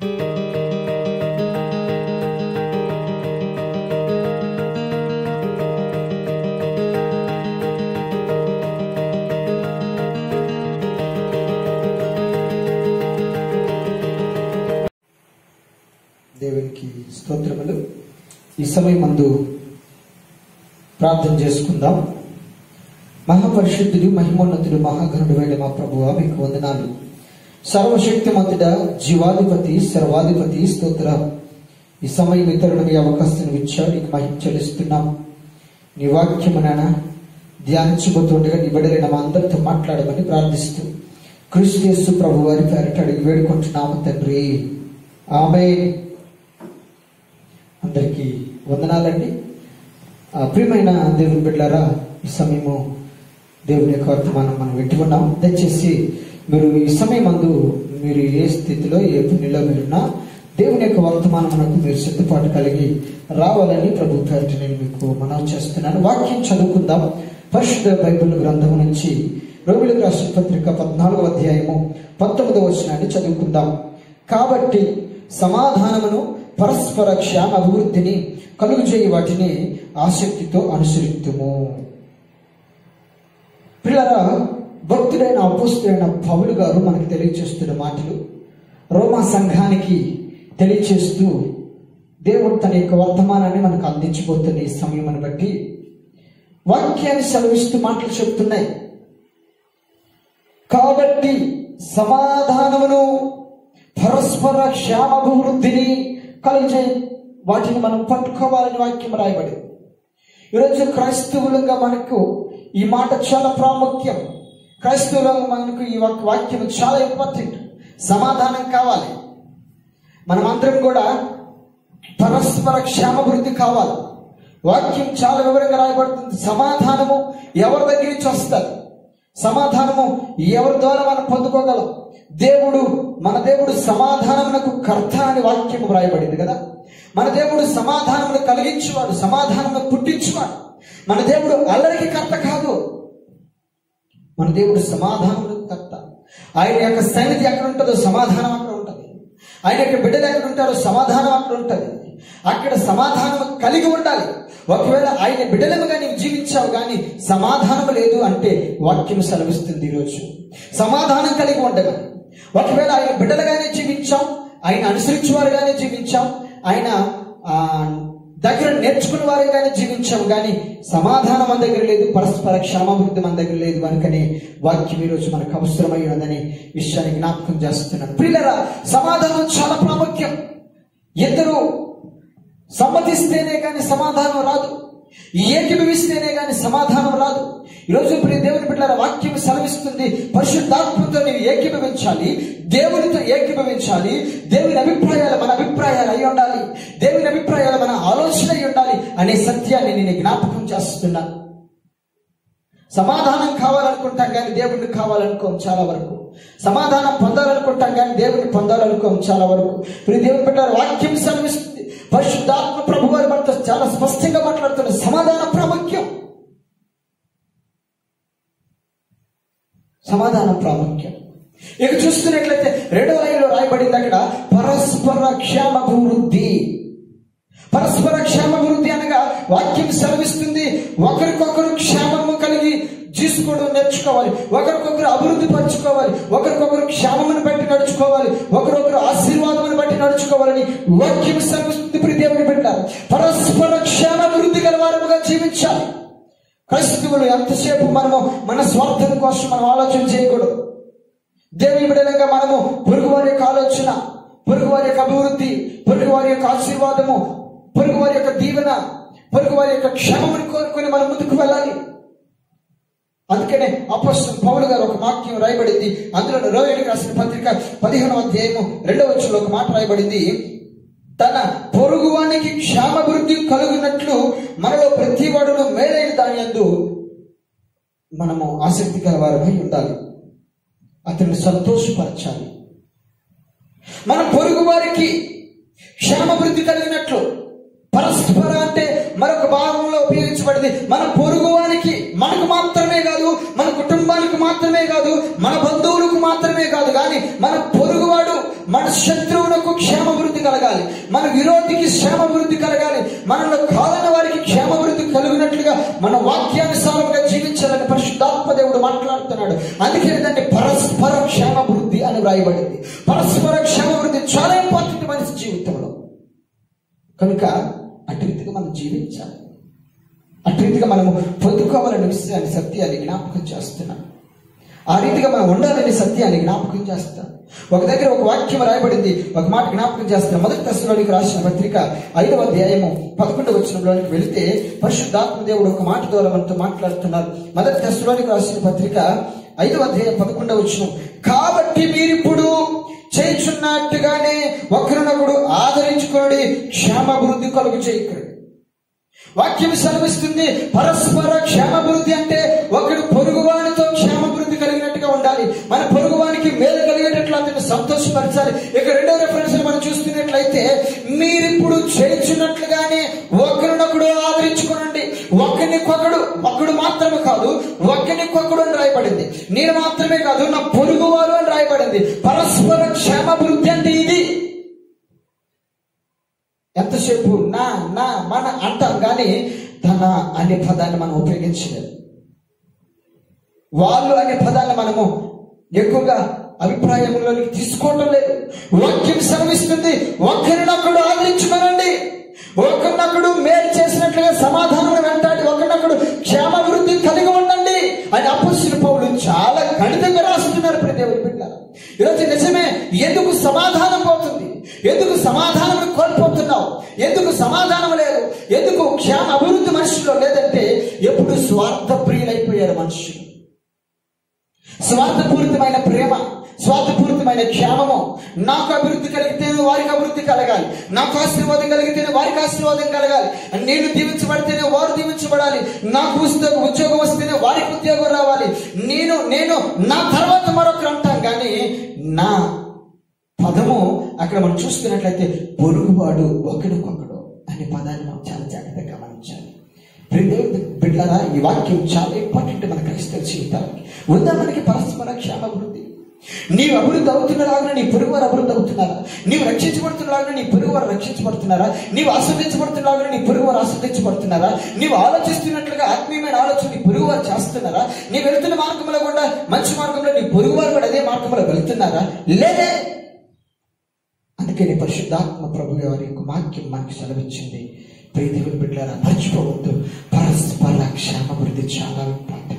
దేవునికి స్తోత్రములు ఈ సమయం మందు ప్రార్థన చేసుకుందాం మహాపరిశుద్ధుడు మహిమోన్నతుడు మహాగణుడు వేళ మా ప్రభువ మీకు వందనాలు సర్వశక్తిమంతుడ జీవాధిపతి సర్వాధిపతి స్తోత్ర ఈ సమయం ఇతరులు మీ అవకాశం ఇచ్చావు నీకు మహిమ చెల్లిస్తున్నాం నీ వాక్యము నాన్న ధ్యానించబోతుండగా నీ బిడ్డలైన మా అందరితో మాట్లాడమని ప్రార్థిస్తూ క్రీస్తు యేసు ప్రభు వారి పేరట అడిగి వేడుకుంటున్నాము తండ్రి ఆమె అందరికీ వందనాలండి ఆ, ప్రియమైన దేవుని బిడ్డారా ఈ సమయము దేవుని యొక్క వర్తమానం మనం వింటున్నాం దయచేసి మీరు ఈ సమయం అందు మీరు ఏ స్థితిలో ఏ పనిలో మీరున్నా దేవుని యొక్క వర్తమానమునకు మీరు సిద్ధపాటు కలిగి రావాలని ప్రభు పేరిట నేను మీకు మనవి చేస్తున్నాను వాక్యం చదువుకుందాం పరిశుద్ధ బైబిల్ గ్రంథం నుంచి రోమిలకు రాష్ట్ర పత్రిక పద్నాలుగవ అధ్యాయము పంతొమ్మిదవ వచనాన్ని చదువుకుందాం కాబట్టి సమాధానమును పరస్పర క్షేమ అభివృద్ధిని కలుగుచేయి వాటిని ఆసక్తితో అనుసరిద్దుము పిల్లరా భక్తుడైన అపోస్తుడైన పౌలు గారు మనకు తెలియచేస్తున్న మాటలు రోమా సంఘానికి తెలియచేస్తూ దేవుడు తన యొక్క వర్తమానాన్ని మనకు అందించబోతున్న ఈ సమయమును బట్టి వాక్యాన్ని సెలవిస్తూ మాటలు చెప్తున్నాయి కాబట్టి సమాధానమును పరస్పర క్షేమాభివృద్ధిని కలిగే వాటిని మనం పట్టుకోవాలని వాక్యం రాయబడి ఈరోజు క్రైస్తవులుగా మనకు ఈ మాట చాలా ప్రాముఖ్యం క్రైస్తవులుగా మనకు ఈ వాక్- వాక్యం చాలా ఇంపార్టెంట్ సమాధానం కావాలి మనమందరం కూడా పరస్పర క్షేమాభివృద్ధి కావాలి వాక్యం చాలా వివరంగా రాయబడుతుంది సమాధానము ఎవరి దగ్గర నుంచి వస్తుంది సమాధానము ఎవరి ద్వారా మనం పొందుకోగలం దేవుడు మన దేవుడు సమాధానమునకు కర్త అని వాక్యం రాయబడింది కదా మన దేవుడు సమాధానమును కలిగించువాడు సమాధానమును పుట్టించువాడు మన దేవుడు అల్లరికి కర్త కాదు మన దేవుడు సమాధానములకు కర్త ఆయన యొక్క సన్నిధి ఎక్కడ ఉంటుందో సమాధానం అక్కడ ఉంటుంది ఆయన యొక్క బిడ్డలు ఎక్కడ ఉంటారో సమాధానం అక్కడ ఉంటుంది అక్కడ సమాధానం కలిగి ఉండాలి ఒకవేళ ఆయన బిడ్డలముగా నీవు జీవించావు కానీ సమాధానం లేదు అంటే వాక్యం సెలవిస్తుంది ఈరోజు సమాధానం కలిగి ఉండమని ఒకవేళ ఆయన బిడ్డలుగానే జీవించాం ఆయన అనుసరించేవారుగానే జీవించాం ఆయన ఆ, దగ్గర నేర్చుకున్న వారిగానే జీవించాం కానీ సమాధానం మన దగ్గర లేదు పరస్పర క్షేమాభివృద్ధి మన దగ్గర లేదు కనుకనే వాక్యం ఈరోజు మనకు అవసరమై ఉన్నదని విషయాన్ని జ్ఞాపకం చేస్తున్నాను ప్రియులరా సమాధానం చాలా ప్రాముఖ్యం ఇద్దరు సమ్మతిస్తేనే కానీ సమాధానం రాదు ఏకీభవిస్తేనే కానీ సమాధానం రాదు ఈరోజు ఇప్పుడు దేవుని బిడ్డల వాక్యం సెలవిస్తుంది పరిశుద్ధాత్మతో నీవు ఏకీభవించాలి దేవునితో ఏకీభవించాలి దేవుని అభిప్రాయాలు మన అభిప్రాయాలు అయి ఉండాలి దేవుని అభిప్రాయాలు మన ఆలోచన అయి ఉండాలి అనే సత్యాన్ని నేను జ్ఞాపకం చేస్తున్నాను సమాధానం కావాలనుకుంటాం కానీ దేవుడిని కావాలనుకోం చాలా వరకు సమాధానం పొందాలనుకుంటాం కానీ దేవుడిని పొందాలనుకోం చాలా వరకు ఇప్పుడు దేవుని పెట్టారు వాక్యం సెలవిస్తుంది పరిశుద్ధాత్మ ప్రభు వారి మనతో చాలా స్పష్టంగా మాట్లాడుతున్న సమాధాన ప్రాముఖ్యం సమాధానం ప్రాముఖ్యం ఇక చూస్తున్నట్లయితే రెండవ లైన్లో రాయబడింది అక్కడ పరస్పర క్షేమాభివృద్ధి పరస్పర క్షేమాభివృద్ధి అనగా వాక్యం సెలవిస్తుంది ఒకరికొకరు క్షేమము కలిగి తీసుకోవడం నేర్చుకోవాలి ఒకరికొకరు అభివృద్ధి పరచుకోవాలి ఒకరికొకరు క్షేమమును బట్టి నడుచుకోవాలి ఒకరొకరు ఆశీర్వాదమును బట్టి నడుచుకోవాలని వాక్యం సెలవిస్తుంది ప్రియ దేవుని పెట్టారు పరస్పర క్షేమాభివృద్ధి గల వారముగా జీవించాలి క్రైస్తవులు ఎంతసేపు మనము మన స్వార్థం కోసం మనం ఆలోచన చేయకూడదు దేవుని బిడ్డలుగా మనము పొరుగు వారి యొక్క ఆలోచన పొరుగు వారి యొక్క అభివృద్ధి పొరుగు వారి యొక్క ఆశీర్వాదము పొరుగు వారి యొక్క దీవెన పొరుగు వారి యొక్క క్షమమును కోరుకొని మనం ముందుకు వెళ్ళాలి అందుకనే అపోస్తం పౌలు గారు ఒక వాక్యం రాయబడింది అందులో రోహిణికి రాసిన పత్రిక పదిహేనవ అధ్యాయము రెండవ వచ్చంలో ఒక మాట రాయబడింది తన పొరుగువానికి క్షేమాభివృద్ధి కలుగునట్లు మనలో ప్రతి వాడును మేలైన దాని యందు మనము ఆసక్తి గల వారమై ఉండాలి అతన్ని సంతోషపరచాలి మన పొరుగు వారికి క్షేమాభివృద్ధి కలిగినట్లు పరస్పర అంటే మరొక భాగంలో ఉపయోగించబడింది మన పొరుగువానికి మనకు మాత్రమే కాదు మన కుటుంబానికి మాత్రమే కాదు మన బంధువులకు మాత్రమే కాదు కానీ మన పొరుగువాడు మన శత్రువులకు క్షేమభివృద్ధి కలగాలి మన విరోధికి క్షేమభివృద్ధి కలగాలి మనలో కాలని వారికి క్షేమభివృద్ధి కలిగినట్లుగా మన వాక్యానుసారంగా జీవించాలని పరిశుద్ధాత్మ దేవుడు మాట్లాడుతున్నాడు అందుకే దాన్ని పరస్పర క్షేమభివృద్ధి అని వ్రాయబడింది పరస్పర క్షేమభివృద్ధి చాలా ఇంపార్టెంట్ మనిషి జీవితంలో కనుక అటు రీతిగా మనం జీవించాలి అటు రీతిగా మనము పొందుకోవాలనే విషయాన్ని సత్యాన్ని జ్ఞాపకం చేస్తున్నాం ఆ రీతిగా మనం ఉండాలనే సత్యాన్ని జ్ఞాపకం చేస్తాం ఒక దగ్గర ఒక వాక్యం రాయబడింది ఒక మాట జ్ఞాపకం చేస్తాం మొదటి దశలోనికి రాసిన పత్రిక ఐదవ అధ్యాయము పదకొండవ వచనంలోనికి వెళితే పరిశుద్ధాత్మ దేవుడు ఒక మాట ద్వారా మనతో మాట్లాడుతున్నారు మొదటి దశలోనికి రాసిన పత్రిక ఐదవ అధ్యాయం పదకొండవ వచనం కాబట్టి మీరిప్పుడు చేయుచున్నట్టుగానే ఒకరినొకడు ఆదరించుకోండి క్షేమాభివృద్ధి కలుగు చేయకండి వాక్యం సెలవిస్తుంది పరస్పర క్షేమాభివృద్ధి అంటే ఒకడు పొరుగువానితో క్షేమాభివృద్ధి కలిగినట్టుగా ఉండాలి మన పొరుగువానికి మేలు కలిగేటట్లు అతన్ని సంతోషపరచాలి ఇక రెండో రెఫరెన్స్ మనం చూస్తున్నట్లయితే మీరిప్పుడు చేర్చున్నట్లుగానే ఒకరినొకడు ఆదరించుకోనండి ఒకరినికొకడు ఒకడు మాత్రమే కాదు ఒకరినికొకడు అని రాయబడింది నేను మాత్రమే కాదు నా పొరుగువారు అని రాయబడింది పరస్పర క్షేమాభివృద్ధి అంటే ఇది ఎంతసేపు నా నా మన అంటాం కానీ తన అనే పదాన్ని మనం ఉపయోగించలేదు వాళ్ళు అనే పదాన్ని మనము ఎక్కువగా అభిప్రాయంలోనికి తీసుకోవటం లేదు వాక్యం శ్రమిస్తుంది ఒకరినొకడు ఆదరించుకోనండి ఒకరినొకడు మేలు చేసినట్లుగా సమాధానం వెంటాడి ఒకరినొకడు క్షేమాభివృద్ధి కలిగి ఉండండి అని అపస్సుల పౌలు చాలా గణితంగా రాస్తున్నారు ప్రతి దేవుని బిడ్డ ఈరోజు నిజమే ఎందుకు సమాధానం పోతుంది ఎందుకు సమాధానం కోల్పోతున్నావు ఎందుకు సమాధానం లేదు ఎందుకు క్షేమ అభివృద్ధి మనుషుల్లో లేదంటే ఎప్పుడు స్వార్థ ప్రియులైపోయారు మనుషులు స్వార్థపూరితమైన ప్రేమ స్వార్థపూరితమైన క్షేమము నాకు అభివృద్ధి కలిగితేనే వారికి అభివృద్ధి కలగాలి నాకు ఆశీర్వాదం కలిగితేనే వారికి ఆశీర్వాదం కలగాలి నేను దీవించబడితేనే వారు దీవించబడాలి నాకు ఉద్యోగం ఉద్యోగం వస్తేనే వారికి ఉద్యోగం రావాలి నేను నేను నా తర్వాత మరొకరు అంటాం కానీ నా పదము అక్కడ మనం చూస్తున్నట్లయితే పొరుగువాడు ఒకడికొకడు అనే పదాన్ని మనం చాలా జాగ్రత్తగా గమనించాలి ప్రియదేవుని బిడ్డలారా ఈ వాక్యం చాలా ఇంపార్టెంట్ మన క్రైస్తవ జీవితానికి ఉందా మనకి పరస్పర క్షేమాభివృద్ధి నీవు అభివృద్ధి అవుతున్నలాగా నీ పొరుగువారు అభివృద్ధి అవుతున్నారా నీవు రక్షించబడుతున్నలాగా నీ పొరుగువారు రక్షించబడుతున్నారా నీవు ఆస్వాదించబడుతున్నలాగా నీ పొరుగువారు ఆస్వాదించబడుతున్నారా నీవు ఆలోచిస్తున్నట్లుగా ఆత్మీయమైన ఆలోచన నీ పొరుగువారు చేస్తున్నారా నీ వెళ్తున్న మార్గంలో కూడా మంచి మార్గంలో నీ పొరుగువారు కూడా అదే మార్గంలో వెళ్తున్నారా లేదే అందుకని పరిశుద్ధాత్మ ప్రభు వారి యొక్క వాక్యం మనకి సెలవిచ్చింది ప్రియ దేవుని బిడ్డలారా మర్చిపోవద్దు పరస్పర క్షేమాభివృద్ధి చాలా ఇంపార్టెంట్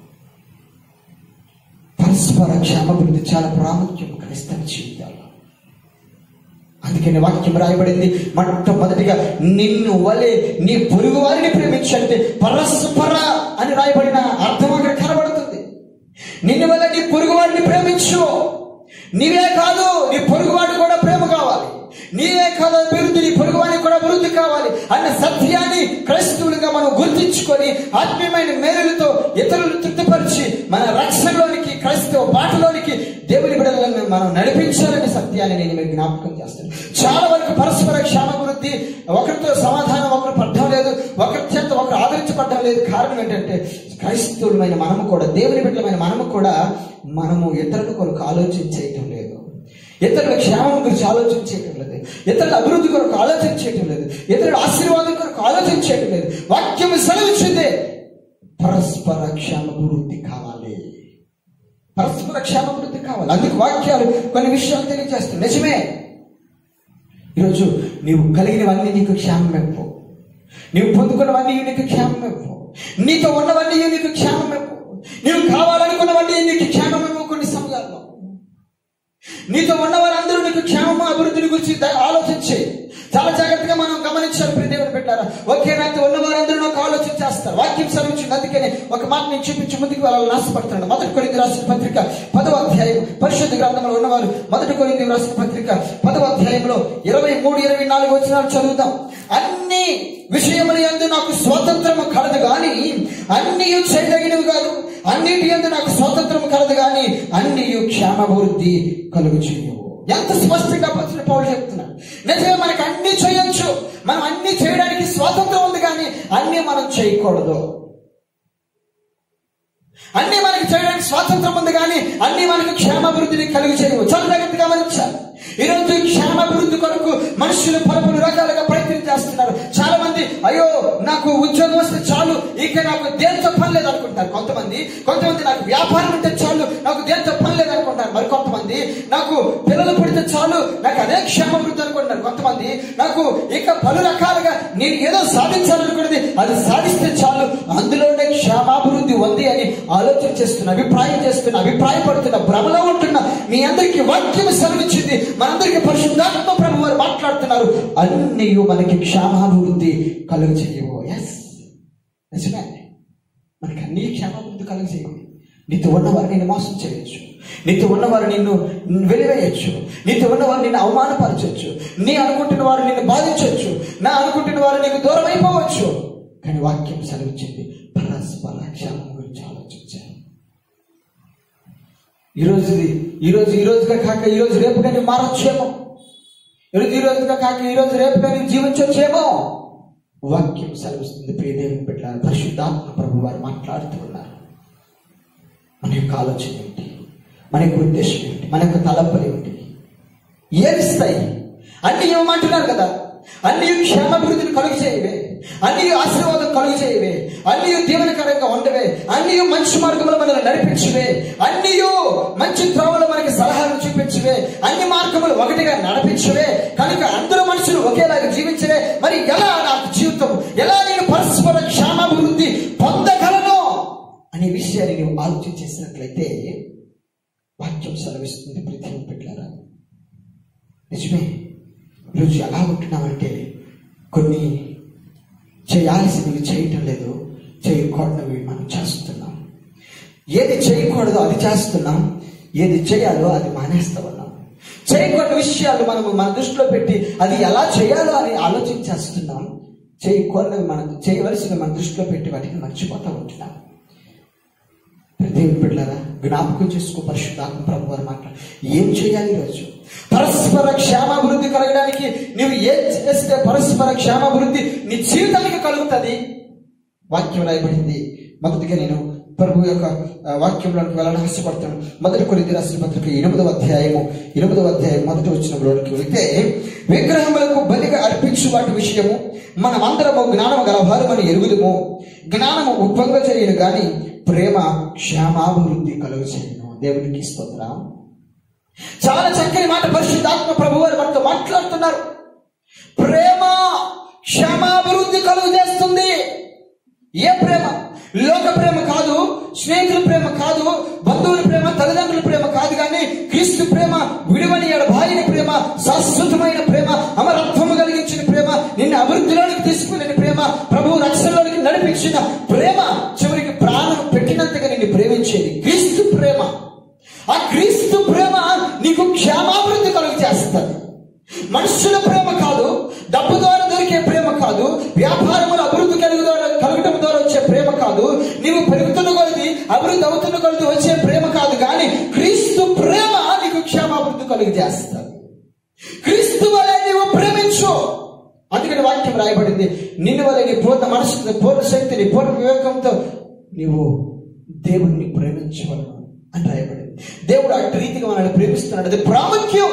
పరస్పర క్షేమాభివృద్ధి చాలా ప్రాముఖ్యం క్రైస్తవ జీవితాల్లో అందుకని వాక్యం రాయబడింది మొట్టమొదటిగా నిన్ను వలె నీ పొరుగు వారిని ప్రేమించంటే పరస్పర అని రాయబడిన అర్థం అక్కడ కనబడుతుంది నిన్ను వల్ల నీ పొరుగు వారిని ప్రేమించు నీవే కాదు నీ పొరుగువాడు కూడా ప్రేమ కావాలి నీవే కాదు అభివృద్ధి నీ పొరుగువాడికి కూడా అభివృద్ధి కావాలి అన్న సత్యాన్ని క్రైస్తవులుగా మనం గుర్తించుకొని ఆత్మీయమైన మేలులతో ఇతరులను తృప్తిపరిచి మన రక్షణలోనికి క్రైస్తవ బాటలోనికి దేవుని బిడలను మనం నడిపించాలనే సత్యాన్ని నేను మీకు జ్ఞాపకం చేస్తాను చాలా వరకు పరస్పర క్షేమాభివృద్ధి ఒకరితో సమాధానం ఒకరు పడ్డం లేదు ఒకరి చేత ఒకరు ఆదరించబడ్డం లేదు కారణం ఏంటంటే క్రైస్తవులమైన మనము కూడా దేవుని బిడ్డలమైన మనము కూడా మనము ఇతరుల కొరకు ఆలోచించేయటం లేదు ఇతరుల క్షేమం గురించి ఆలోచించేయటం లేదు ఇతరుల అభివృద్ధి కొరకు ఆలోచించేయటం లేదు ఇతరుల ఆశీర్వాదం కొరకు ఆలోచించేయటం లేదు వాక్యం సెలవిచ్చిందే పరస్పర క్షేమాభివృద్ధి కావాలి పరస్పర క్షేమాభివృద్ధి కావాలి అందుకు వాక్యాలు కొన్ని విషయాలు తెలియజేస్తాయి నిజమే ఈరోజు నీవు కలిగినవన్నీ నీకు క్షేమం ఇవ్వు నీవు పొందుకున్నవన్నీ నీకు క్షేమం ఇవ్వు నీతో ఉన్నవన్నీ నీకు క్షేమం ఇవ్వు నీవు కావాలనుకున్నవన్నీ నీకు క్షేమం ఇవ్వు కొన్ని సమయాల్లో నీతో ఉన్న వారందరూ నీకు క్షేమము అభివృద్ధిని గురించి ద- ఆలోచించి చాలా జాగ్రత్తగా మనం గమనించాలి ప్రియ దేవుని పెట్టారా ఒకే నాతో ఉన్న వారందరూ నాకు ఆలోచన చేస్తారు వాక్యం సర్వించింది అందుకనే ఒక మాట నేను చూపించి ముందుకు వెళ్ళాలని ఆశపడుతున్నాను మొదటి కొరింది రాసిన పత్రిక పదవ అధ్యాయం పరిశుద్ధ గ్రంథంలో ఉన్నవారు మొదటి కొరింది రాసిన పత్రిక పదవ అధ్యాయంలో ఇరవై మూడు ఇరవై నాలుగు వచనాలు చదువుదాం అన్ని విషయముల యందు నాకు స్వాతంత్రము కలదు గాని అన్ని చేయదగినవి కాదు అన్నిటి యందు నాకు స్వాతంత్రము కలదు గాని అన్ని క్షేమాభివృద్ధి కలుగు చేయవు ఎంత స్పష్టంగా పత్రిక పౌరులు చెప్తున్నాడు నిజమే మనకి అన్ని చేయొచ్చు మనం అన్ని చేయడానికి స్వాతంత్రం ఉంది కానీ అన్ని మనం చేయకూడదు అన్ని మనకి చేయడానికి స్వాతంత్రం ఉంది కానీ అన్ని మనకు క్షేమాభివృద్ధిని కలుగు చేయవు చాలా జాగ్రత్తగా గమనించాలి ఈరోజు క్షేమాభివృద్ధి కొరకు మనుషులు పలు పలు రకాలుగా ప్రయత్నం చేస్తున్నారు చాలా మంది అయ్యో నాకు ఉద్యోగం వస్తే చాలు ఇక నాకు దేనితో పని లేదు అనుకుంటారు కొంతమంది కొంతమంది నాకు వ్యాపారం ఉంటే చాలు నాకు దేనితో పని లేదు అనుకుంటారు మరి కొంతమంది నాకు పిల్లలు పుడితే చాలు నాకు అదే క్షేమాభివృద్ధి అనుకుంటున్నారు కొంతమంది నాకు ఇక పలు రకాలుగా నేను ఏదో సాధించాలనుకున్నది అది సాధిస్తే చాలు అందులోనే క్షేమాభివృద్ధి ఉంది అని ఆలోచన చేస్తున్న అభిప్రాయం చేస్తున్న అభిప్రాయపడుతున్న భ్రమలో ఉంటున్న మీ అందరికీ వాక్యం సెలవిచ్చింది మనందరికీ పరిశుద్ధాత్మ ప్రభు వారు మాట్లాడుతున్నారు అన్ని మనకి క్షేమాభివృద్ధి కలుగు చేయవు ఎస్ నిజమే మనకి అన్ని క్షేమాభివృద్ధి కలుగు చేయవు నీతో ఉన్నవారు నిన్ను మోసం చేయొచ్చు నీతో ఉన్నవారు నిన్ను వెలివేయచ్చు నీతో ఉన్నవారు నిన్ను అవమానపరచవచ్చు నీ అనుకుంటున్న వారు నిన్ను బాధించవచ్చు నా అనుకుంటున్న వారు నీకు దూరం అయిపోవచ్చు కానీ వాక్యం సెలవిచ్చింది పరస్పర క్షేమం గురించి ఆలోచించాను ఈరోజు ఈ రోజు ఈ రోజుగా కాక ఈ రోజు రేపు కానీ మారొచ్చేమో ఈరోజు ఈ రోజుగా కాక ఈ రోజు రేపు కానీ జీవించొచ్చేమో వాక్యం సెలవిస్తుంది ప్రియ దేవుని బిడ్డ పరిశుద్ధాత్మ ప్రభు వారు మాట్లాడుతూ ఉన్నారు మన యొక్క ఆలోచన ఏంటి మన యొక్క ఉద్దేశం ఏంటి మన యొక్క తలపలు ఏంటి ఏమిస్తాయి అన్ని ఇవ్వమంటున్నారు కదా అన్ని క్షేమాభివృద్ధిని కలుగు చేయవే అన్ని ఆశీర్వాదం కలుగు చేయవే అన్ని దీవెనకరంగా ఉండవే అన్ని మంచి మార్గంలో మనల్ని నడిపించవే అన్ని మంచి త్రోవలో మనకి సలహాలు చూపించవే అన్ని మార్గములు ఒకటిగా నడిపించవే కనుక అందరూ మనుషులు ఒకేలాగా జీవించవే మరి ఎలా నాకు జీవితం ఎలా నేను పరస్పర క్షేమాభివృద్ధి పొందగలను అనే విషయాన్ని నువ్వు ఆలోచన చేసినట్లయితే వాక్యం సెలవిస్తుంది ప్రతి పెట్టారా నిజమే ఈరోజు ఎలా ఉంటున్నామంటే కొన్ని చేయాల్సినవి చేయటం లేదు చేయకూడనివి మనం చేస్తున్నాం ఏది చేయకూడదో అది చేస్తున్నాం ఏది చేయాలో అది మానేస్తా ఉన్నాం చేయకూడని విషయాలు మనము మన దృష్టిలో పెట్టి అది ఎలా చేయాలో అని ఆలోచన చేస్తున్నాం చేయకూడనివి మనం చేయవలసినవి మన దృష్టిలో పెట్టి వాటిని మర్చిపోతూ ఉంటున్నాం దేవుని బిడ్డలారా జ్ఞాపకం చేసుకో పరిశుద్ధాత్మ ప్రభు వారు మాట్లాడు ఏం చేయాలి ఈరోజు పరస్పర క్షేమాభివృద్ధి కలగడానికి నువ్వు ఏం చేస్తే పరస్పర క్షేమాభివృద్ధి నీ జీవితానికి కలుగుతుంది వాక్యం రాయబడింది మొదటిగా నేను ప్రభు యొక్క ఆ, వాక్యంలోకి వెళ్ళడానికి ఆశపడతాను మొదటి కొరింది రాసిన పత్రిక ఎనిమిదవ అధ్యాయము ఎనిమిదవ అధ్యాయం మొదటి వచ్చినలోనికి వెళితే విగ్రహములకు బలిగా అర్పించు వాటి విషయము మనమందరము జ్ఞానము గలవారమని ఎరుగుదుము జ్ఞానము ఉప్పొంగ చేయను గాని ప్రేమ క్షేమాభివృద్ధి కలుగు చేయను దేవునికి స్తోత్రం చాలా చక్కని మాట పరిశుద్ధాత్మ ప్రభు వారు మనతో మాట్లాడుతున్నారు ప్రేమ క్షేమాభివృద్ధి కలుగు చేస్తుంది ఏ ప్రేమ లోక ప్రేమ కాదు స్నేహితుల ప్రేమ కాదు బంధువుల ప్రేమ తల్లిదండ్రుల ప్రేమ కాదు కానీ క్రీస్తు ప్రేమ విడివని ఎడబాయిన ప్రేమ శాశ్వతమైన ప్రేమ అమరత్వము కలిగించిన ప్రేమ నిన్ను అభివృద్ధిలోనికి తీసుకునే ప్రేమ ప్రభు రక్షణలోనికి నడిపించిన ప్రేమ చివరికి ప్రాణం పెట్టినంతగా నిన్ను ప్రేమించేది క్రీస్తు ప్రేమ ఆ క్రీస్తు ప్రేమ నీకు క్షేమాభివృద్ధి కలుగు చేస్తుంది మనుషుల ప్రేమ కాదు డబ్బు ద్వారా దొరికే ప్రేమ కాదు వ్యాపారములు అభివృద్ధి కలుగు ద్వారా కలగటం ద్వారా వచ్చే ప్రేమ కాదు నీవు పెరుగుతున్న కొలది అభివృద్ధి అవుతున్న కొలది వచ్చే ప్రేమ కాదు కానీ క్రీస్తు ప్రేమ నీకు క్షేమాభివృద్ధి కలుగు చేస్తుంది క్రీస్తు వలె నీవు ప్రేమించు అందుకని వాక్యం రాయబడింది నిన్ను వల్ల నీ పూర్ణ మనసు పూర్ణ శక్తిని పూర్ణ వివేకంతో నీవు దేవుణ్ణి ప్రేమించవలను అని రాయబడింది దేవుడు అటు రీతిగా మనల్ని ప్రేమిస్తున్నాడు అది ప్రాముఖ్యం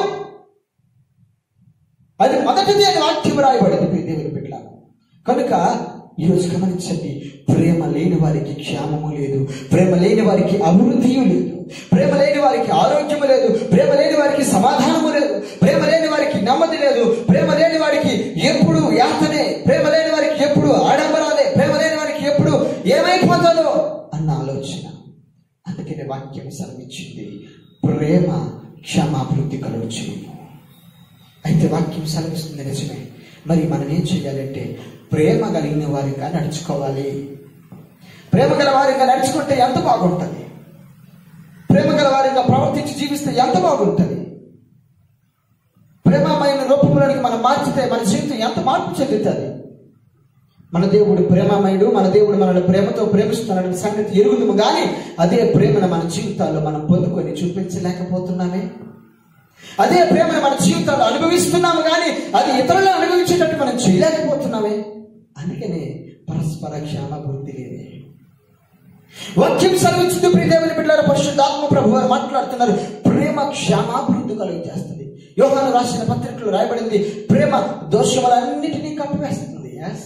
అది మొదటిది అని వాక్యం రాయబడింది ప్రియ దేవుని బిడ్డ కనుక ఈరోజు గమనించండి ప్రేమ లేని వారికి క్షేమము లేదు ప్రేమ లేని వారికి అభివృద్ధియు లేదు ప్రేమ లేని వారికి ఆరోగ్యము లేదు ప్రేమ లేని వారికి సమాధానము లేదు ప్రేమ లేని వారికి నెమ్మది లేదు ప్రేమ లేని వారికి ఎప్పుడు యాతనే ప్రేమ లేని వారికి ఎప్పుడు ఆడంబరాలే ప్రేమ లేని వారికి ఎప్పుడు ఏమైపోతుందో అన్న ఆలోచన అందుకనే వాక్యం సెలవిచ్చింది ప్రేమ క్షమాభివృద్ధి కలుగు చేయను అయితే వాక్యం సెలవిస్తుంది నిజమే మరి మనం ఏం చేయాలంటే ప్రేమ కలిగిన వారిగా నడుచుకోవాలి ప్రేమ గల వారిగా నడుచుకుంటే ఎంత బాగుంటుంది ప్రేమ గల వారిగా ప్రవర్తించి జీవిస్తే ఎంత బాగుంటుంది ప్రేమమైన రూపంలోనికి మనం మార్చితే మన జీవితం ఎంత మార్పు చెందుతుంది మన దేవుడు ప్రేమమయుడు మన దేవుడు మనల్ని ప్రేమతో ప్రేమిస్తున్నాడని సంగతి ఎరుగుదము కానీ అదే ప్రేమను మన జీవితాల్లో మనం పొందుకొని చూపించలేకపోతున్నామే అదే ప్రేమను మన జీవితాల్లో అనుభవిస్తున్నాము కానీ అది ఇతరులు అనుభవించేటట్టు మనం చేయలేకపోతున్నామే అందుకనే పరస్పర క్షేమాభివృద్ధి లేదే వాక్యం సెలవిచ్చింది ప్రియ దేవుని బిడ్డల పరిశుద్ధాత్మ ప్రభు వారు మాట్లాడుతున్నారు ప్రేమ క్షేమాభివృద్ధి కలుగు చేస్తుంది యోహాను రాసిన పత్రికలు రాయబడింది ప్రేమ దోషములన్నిటినీ కప్పివేస్తుంది Yes.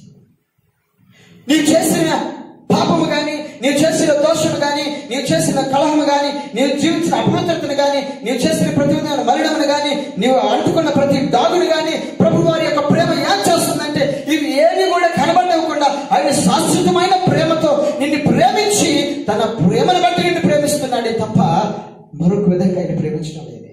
నీవు చేసిన పాపము గాని నీవు చేసిన దోషము గాని నీవు చేసిన కలహము గాని నీవు జీవించిన అపవిత్రతను గాని నీవు చేసిన ప్రతి విధమైన మరణమును గాని నీవు అంటుకున్న ప్రతి డాగును గాని ప్రభు వారి యొక్క ప్రేమ ఏం చేస్తుందంటే ఇవి ఏది కూడా కనబడకుండా ఆయన శాశ్వతమైన ప్రేమతో నిన్ను ప్రేమించి తన ప్రేమను బట్టి నిన్ను ప్రేమిస్తున్నాడే తప్ప మరొక విధంగా ఆయన ప్రేమించడం లేదే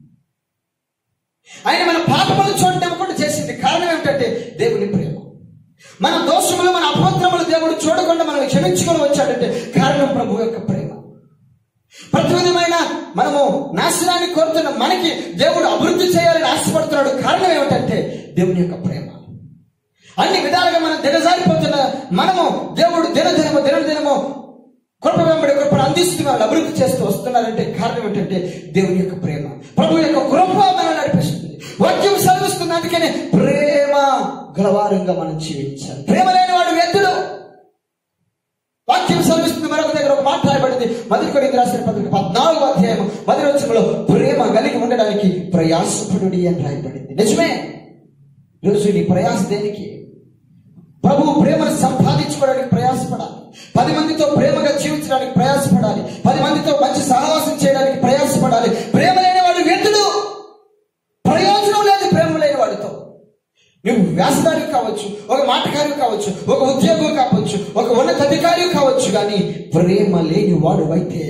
ఆయన మన పాపములు చూడడం చేసింది కారణం ఏమిటంటే దేవుని ప్రేమ మన దోషములు మన అపవిత్రములు దేవుడు చూడకుండా మనం క్షమించుకొని వచ్చాడంటే కారణం ప్రభు యొక్క ప్రేమ ప్రతి విధమైన మనము నాశనాన్ని కోరుతున్న మనకి దేవుడు అభివృద్ధి చేయాలని ఆశపడుతున్నాడు కారణం ఏమిటంటే దేవుని యొక్క ప్రేమ అన్ని విధాలుగా మనం దిగజారిపోతున్న మనము దేవుడు దినదినము దినదినము కృప వెంబడి కృపను అందిస్తూ వాళ్ళు అభివృద్ధి చేస్తూ వస్తున్నారంటే కారణం ఏంటంటే దేవుని యొక్క ప్రేమ ప్రభు యొక్క కృప మనం నడిపిస్తుంది వాక్యం సెలవిస్తుంది అందుకనే ప్రేమ గలవారంగా మనం జీవించాలి ప్రేమ లేని వాడు వ్యక్తుడు వాక్యం సెలవిస్తుంది మరొక దగ్గర ఒక మాట రాయబడింది మొదటి కొరింది రాసిన పత్రిక పద్నాలుగు అధ్యాయం మొదటి వచ్చంలో ప్రేమ కలిగి ఉండడానికి ప్రయాసపడుడి అని రాయబడింది నిజమే ఈరోజు నీ ప్రయాస దేనికి ప్రభు ప్రేమను సంపాదించుకోవడానికి ప్రయాసపడాలి పది మందితో ప్రేమగా జీవించడానికి ప్రయాసపడాలి పది మందితో మంచి సహవాసం చేయడానికి ప్రయాసపడాలి ప్రేమ లేని వాడు వ్యక్తుడు ప్రయోజనం లేదు ప్రేమ లేని వాడితో నువ్వు వ్యాసదారి కావచ్చు ఒక మాటకారి కావచ్చు ఒక ఉద్యోగం కావచ్చు ఒక ఉన్నతాధికారి కావచ్చు కానీ ప్రేమ లేని వాడు అయితే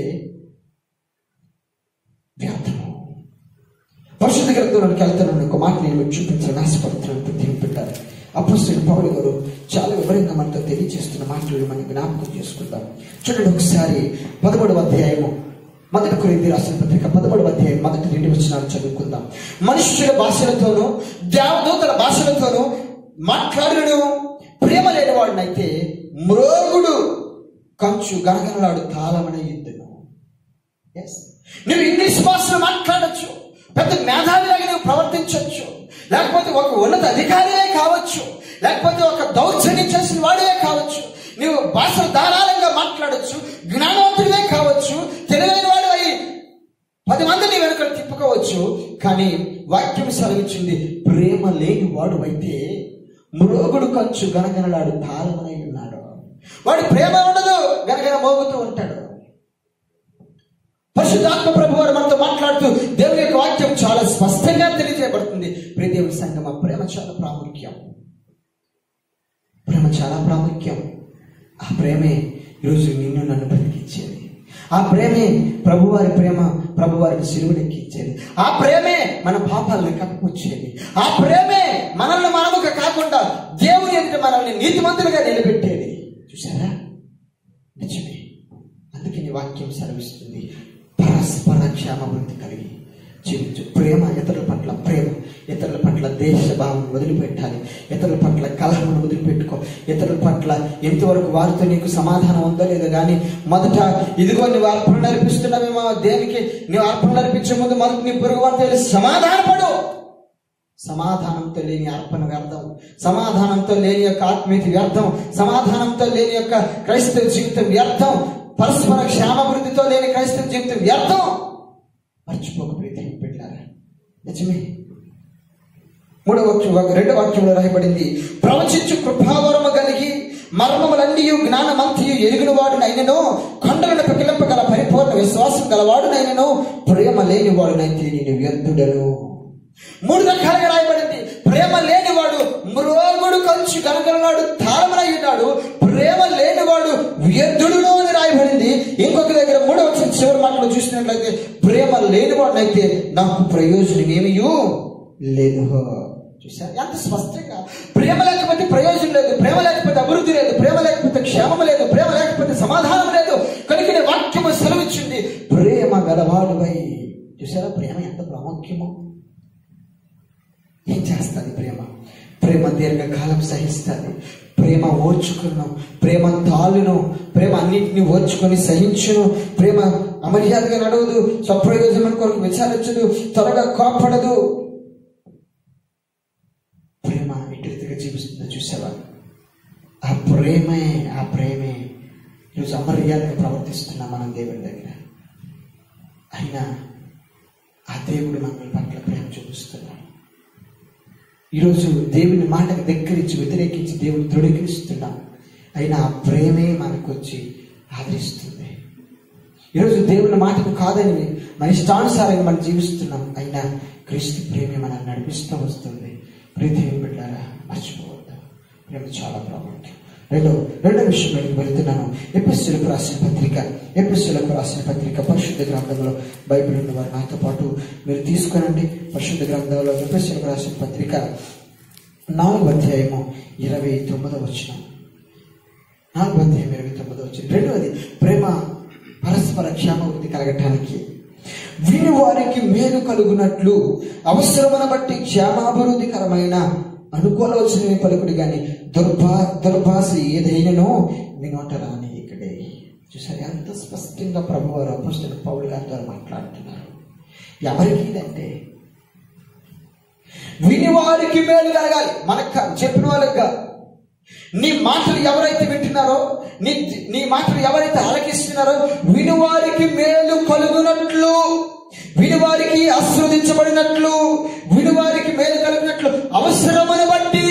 వ్యర్థము పరిశుద్ధ గ్రంథంలోకి వెళ్తున్నాను ఒక మాట నేను మీకు చూపించాలని ఆశపడుతున్నాను ప్రతి పెట్టారు అప్పుడు పౌలు గారు చాలా వివరంగా మనతో తెలియజేస్తున్న మాటలు మనం జ్ఞాపకం చేసుకుందాం చూడండి ఒకసారి పదమూడవ అధ్యాయము మొదటి కొరింది రాసిన పత్రిక పదమూడవ అధ్యాయం మొదటి రెండు వచనాలు చదువుకుందాం మనుష్యుల భాషలతోనూ దేవదూతల భాషలతోనూ మాట్లాడను ప్రేమ లేని వాడినైతే మ్రోగుడు కంచు గనగనలాడు తాళమన యుద్ధను Yes. నువ్వు ఇంగ్లీష్ భాషలో మాట్లాడచ్చు పెద్ద మేధావిలాగా నువ్వు ప్రవర్తించవచ్చు లేకపోతే ఒక ఉన్నత అధికారియే కావచ్చు లేకపోతే ఒక దౌర్జన్యం చేసిన వాడే కావచ్చు నువ్వు భాషలు ధారాళంగా మాట్లాడచ్చు జ్ఞానవంతుడివే కావచ్చు తెలివైన వాడు అయి పది మందిని వెనుక తిప్పుకోవచ్చు కానీ వాక్యం సెలవిచ్చింది ప్రేమ లేని వాడు అయితే మృగుడు కంచు గనగనలాడు తాళమనై ఉన్నాడు వాడి ప్రేమ ఉండదు గనగన మోగుతూ ఉంటాడు పరిశుద్ధాత్మ ప్రభు వారు మనతో మాట్లాడుతూ దేవుని యొక్క వాక్యం చాలా స్పష్టంగా తెలియజేయబడుతుంది ప్రియ దేవుని సంగమ ప్రేమ చాలా ప్రాముఖ్యం ప్రేమ చాలా ప్రాముఖ్యం ఆ ప్రేమే ఈరోజు నిన్ను నన్ను బ్రతికించేది ఆ ప్రేమే ప్రభువారి ప్రేమ ప్రభువారికి సిలువనెక్కించేది ఆ ప్రేమే మన పాపాలను కప్పుకొచ్చేది ఆ ప్రేమే మనల్ని మనముగా కాకుండా దేవుని ఎదుట మనల్ని నీతిమంతులుగా నిలబెట్టేది చూసారా నిజమే అందుకే నీ వాక్యం సెలవిస్తుంది పరస్పర క్షేమవృద్ధి కలిగి జీవించు ప్రేమ ఇతరుల పట్ల ప్రేమ ఇతరుల పట్ల దేశ భావం వదిలిపెట్టాలి ఇతరుల పట్ల కలహమును వదిలిపెట్టుకో ఇతరుల పట్ల ఎంతవరకు వారితో నీకు సమాధానం ఉందో లేదో కానీ మొదట ఇదిగో నువ్వు అర్పణ అర్పిస్తున్నావేమో దేనికి నువ్వు అర్పణ అర్పించే ముందు మొదట నీ పొరుగు వారితో వెళ్ళి సమాధానపడు సమాధానంతో లేని అర్పణ వ్యర్థం సమాధానంతో లేని యొక్క ఆత్మీయత వ్యర్థం సమాధానంతో లేని యొక్క క్రైస్తవ జీవితం వ్యర్థం పరస్పర క్షేమాభివృద్ధితో లేని క్రైస్తవ జీవితం వ్యర్థం మర్చిపోక ప్రీతి పెట్టారా నిజమే మూడవ వాక్యం రెండవ వాక్యంలో రాయబడింది ప్రవచించు కృపావరము కలిగి మర్మములన్నీ జ్ఞానమంతియు ఎరిగిన వాడునైనను కొండలను పికిలింపగల పరిపూర్ణ విశ్వాసం గలవాడునైనను ప్రేమ లేని వాడునైతే నేను వ్యర్థుడను మూడు రకాలుగా రాయబడింది ప్రేమ లేనివాడు మ్రోగుడు కంచు కనకలనాడు తారమనై ఉన్నాడు ప్రేమ లేనివాడు వ్యర్థుడును అని రాయబడింది ఇంకొక దగ్గర మూడవ వచ్చిన చివరి మాటలు చూసినట్లయితే ప్రేమ లేనివాడినైతే నాకు ప్రయోజనం ఏమియు లేదు చూసారు ఎంత స్పష్టంగా ప్రేమ లేకపోతే ప్రయోజనం లేదు ప్రేమ లేకపోతే అభివృద్ధి లేదు ప్రేమ లేకపోతే క్షేమం లేదు ప్రేమ లేకపోతే సమాధానం లేదు కనుక నీ వాక్యము సెలవిచ్చింది ప్రేమ గలవాడువై చూసారా ప్రేమ ఎంత ప్రాముఖ్యమో ఏం చేస్తుంది ప్రేమ ప్రేమ దీర్ఘకాలం సహిస్తుంది ప్రేమ ఓర్చుకును ప్రేమ తాళును ప్రేమ అన్నింటినీ ఓర్చుకొని సహించును ప్రేమ అమర్యాదగా నడవదు స్వప్రయోజనం కొరకు విచారించదు త్వరగా కోపడదు ప్రేమ ఎటు రీతిగా జీవిస్తుందో చూసావా ఆ ప్రేమే ఆ ప్రేమే ఈరోజు అమర్యాదగా ప్రవర్తిస్తున్నాం మనం దేవుని దగ్గర అయినా ఆ దేవుడు మన పట్ల ప్రేమ చూపిస్తున్నాడు ఈరోజు దేవుని మాటకు దగ్గరించి వ్యతిరేకించి దేవుని దృఢీకరిస్తున్నాం అయినా ఆ ప్రేమే మనకు వచ్చి ఆదరిస్తుంది ఈరోజు దేవుని మాటకు కాదని మన ఇష్టానుసారంగా మనం జీవిస్తున్నాం అయినా క్రీస్తు ప్రేమే మనల్ని నడిపిస్తూ వస్తుంది ప్రీతి బిడ్డారా మర్చిపోవద్దు ప్రేమ చాలా ప్రాముఖ్యం రెండో రెండో విషయం నేను వెళ్తున్నాను ఎపిస్సులకు రాసిన పత్రిక ఎపిస్సులకు రాసిన పత్రిక పరిశుద్ధ గ్రంథంలో బైబిల్ ఉన్న వారు నాతో పాటు మీరు తీసుకునండి పరిశుద్ధ గ్రంథంలో ఎపిస్సులకు రాసిన పత్రిక నాలుగు అధ్యాయము ఇరవై తొమ్మిదవ వచ్చిన నాలుగు అధ్యాయం ఇరవై తొమ్మిదవ వచ్చిన రెండవది ప్రేమ పరస్పర క్షేమవృద్ధి కలగటానికి విని వారికి మేలు కలుగునట్లు అవసరమును బట్టి క్షేమాభివృద్ధికరమైన అనుకోవలసిన పలుకుడు గాని దుర్భా దుర్భాష ఏదైనానో వినోటరా అని ఇక్కడే చూసారు ఎంత స్పష్టంగా ప్రభు వారు అపస్తుల పౌలు గారి ద్వారా మాట్లాడుతున్నారు ఎవరికి ఇదంటే విని వారికి మేలు కలగాలి మనకు కాదు, చెప్పిన వాళ్ళకి కాదు నీ మాటలు ఎవరైతే వింటున్నారో నీ నీ మాటలు ఎవరైతే ఆలకిస్తున్నారో వినువారికి మేలు కలుగునట్లు వినువారికి ఆస్వాదించబడినట్లు వినువారికి మేలు కలిగినట్లు అవసరమును బట్టి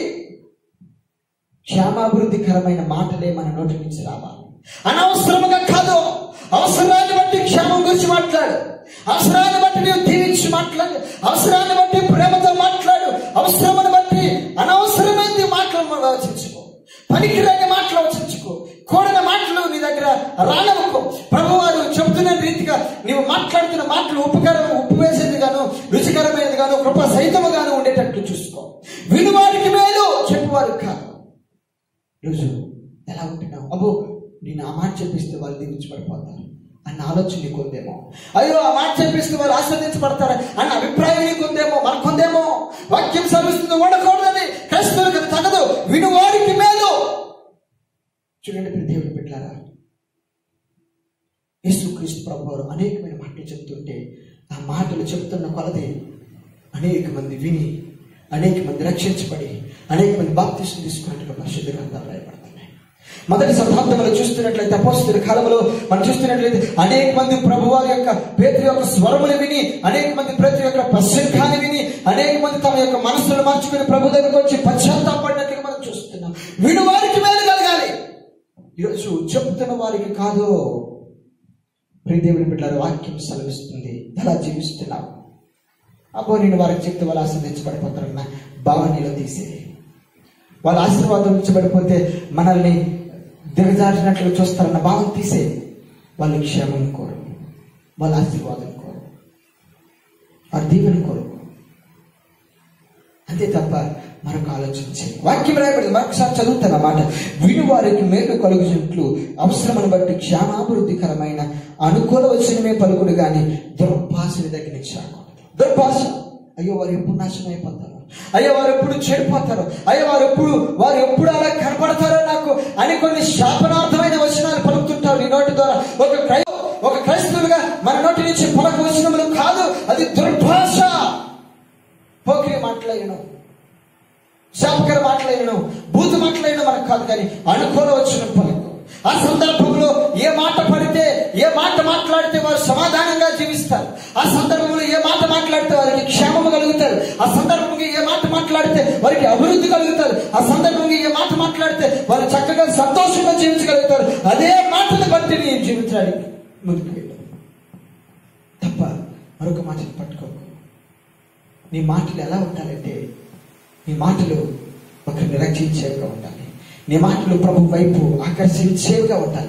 క్షేమాభివృద్ధికరమైన మాటలే మన నోటి నుంచి రావాలి అనవసరముగా కాదు అవసరాన్ని బట్టి క్షేమం గురించి మాట్లాడు అవసరాన్ని బట్టి నీవు దీవించి మాట్లాడు అవసరాన్ని బట్టి ప్రేమతో మాట్లాడు అవసరమును బట్టి అనవసరమైనది మాటలు ఆలోచించుకో పనికిరాని మాటలు ఆలోచించుకో కూడని మాటలు నీ దగ్గర రానవుకో ప్రభువారు చెబుతున్న రీతిగా నీవు మాట్లాడుతున్న మాటలు ఉపకారం ఉప్పు వేసేది గాను రుచికరమైనది గాను కృప సహితముగాను ఉండేటట్లు చూసుకో వినువారికి మేలు చెప్పువారు కాదు ఈరోజు ఎలా ఉంటున్నావు అబ్బో నేను ఆ మాట చెప్పిస్తే వాళ్ళు దీవించబడిపోతారు అన్న ఆలోచన నీకు ఉందేమో అయ్యో ఆ మాట చెప్పిస్తే వాళ్ళు ఆస్వాదించబడతారు అన్న అభిప్రాయం నీకు ఉందేమో మనకుందేమో వాక్యం సర్విస్తుంది ఉండకూడదని క్రైస్తవులకు అది తగదు వినువారికి మేలు చూడండి మీరు దేవుని పెట్టారా యేసుక్రీస్తు ప్రభు వారు అనేకమైన మాటలు చెప్తుంటే ఆ మాటలు చెప్తున్న కొలది అనేక మంది విని అనేక మంది రక్షించబడి అనేక మంది బాప్తిష్టం తీసుకున్నట్టుగా పరిశుద్ధ గ్రంథాలు రాయబడుతున్నాయి మొదటి శతాబ్దంలో చూస్తున్నట్లయితే అపోస్తుల కాలంలో మనం చూస్తున్నట్లయితే అనేక మంది ప్రభు వారి యొక్క పేతృ యొక్క స్వరములు విని అనేక మంది పేతృ యొక్క ప్రసంగాన్ని విని అనేక మంది తమ యొక్క మనసును మార్చుకుని ప్రభు దగ్గరకు వచ్చి పశ్చాత్తాపడినట్లుగా మనం చూస్తున్నాం విను వారికి మేలు కలగాలి ఈరోజు చెప్తున్న వారికి కాదు ప్రియ దేవుని బిడ్డల వాక్యం సెలవిస్తుంది ఎలా జీవిస్తున్నాం అబ్బో నేను వారికి చెప్తే వాళ్ళు ఆశ్రదించబడిపోతారన్న భావనలో తీసే వాళ్ళ ఆశీర్వాదం ఇచ్చబడిపోతే మనల్ని దిగజారినట్లు చూస్తారన్న భావం తీసే వాళ్ళు క్షేమం కోరు వాళ్ళ ఆశీర్వాదం కోరు వారి దీవెన కోరు అంతే తప్ప మరొక ఆలోచించే వాక్యం రాయబడింది మరొకసారి చదువుతాను మాట విని వారికి మేలు కలుగుచుట్లు అవసరమును బట్టి క్షేమాభివృద్ధికరమైన అనుకూల వచనమే పలుకుడు గాని దుర్భాషని దగ్గర నుంచి రాకూడదు దుర్భాష అయ్యో వారు ఎప్పుడు నాశనం అయిపోతారు అయ్యో వారు ఎప్పుడు చెడిపోతారు అయ్యో వారు ఎప్పుడు వారు ఎప్పుడు అలా కనపడతారో నాకు అని కొన్ని శాపనార్థమైన వచనాలు పలుకుతుంటారు నీ నోటి ద్వారా ఒక క్రై ఒక క్రైస్తవులుగా మన నోటి నుంచి పలక వచనములు కాదు అది దుర్భాష పోకిరి మాట్లాడను శాపకర మాట్లాడను బూతు మాట్లాడిన మనకు కాదు కానీ అనుకూల వచ్చిన పలుకు ఆ సందర్భంలో ఏ మాట పడితే ఏ మాట మాట్లాడితే వారు సమాధానంగా జీవిస్తారు ఆ సందర్భంలో ఏ మాట మాట్లాడితే వారికి క్షేమము కలుగుతారు ఆ సందర్భంగా ఏ మాట మాట్లాడితే వారికి అభివృద్ధి కలుగుతారు ఆ సందర్భంగా ఏ మాట మాట్లాడితే వారు చక్కగా సంతోషంగా జీవించగలుగుతారు అదే మాటను బట్టి నేను జీవించడానికి ముందుకు వెళ్ళాను తప్ప మరొక మాటను పట్టుకోకు నీ మాటలు ఎలా ఉండాలంటే నీ మాటలు ఒకరిని రక్షించేవిగా ఉండాలి నీ మాటలు ప్రభు వైపు ఆకర్షించేవిగా ఉండాలి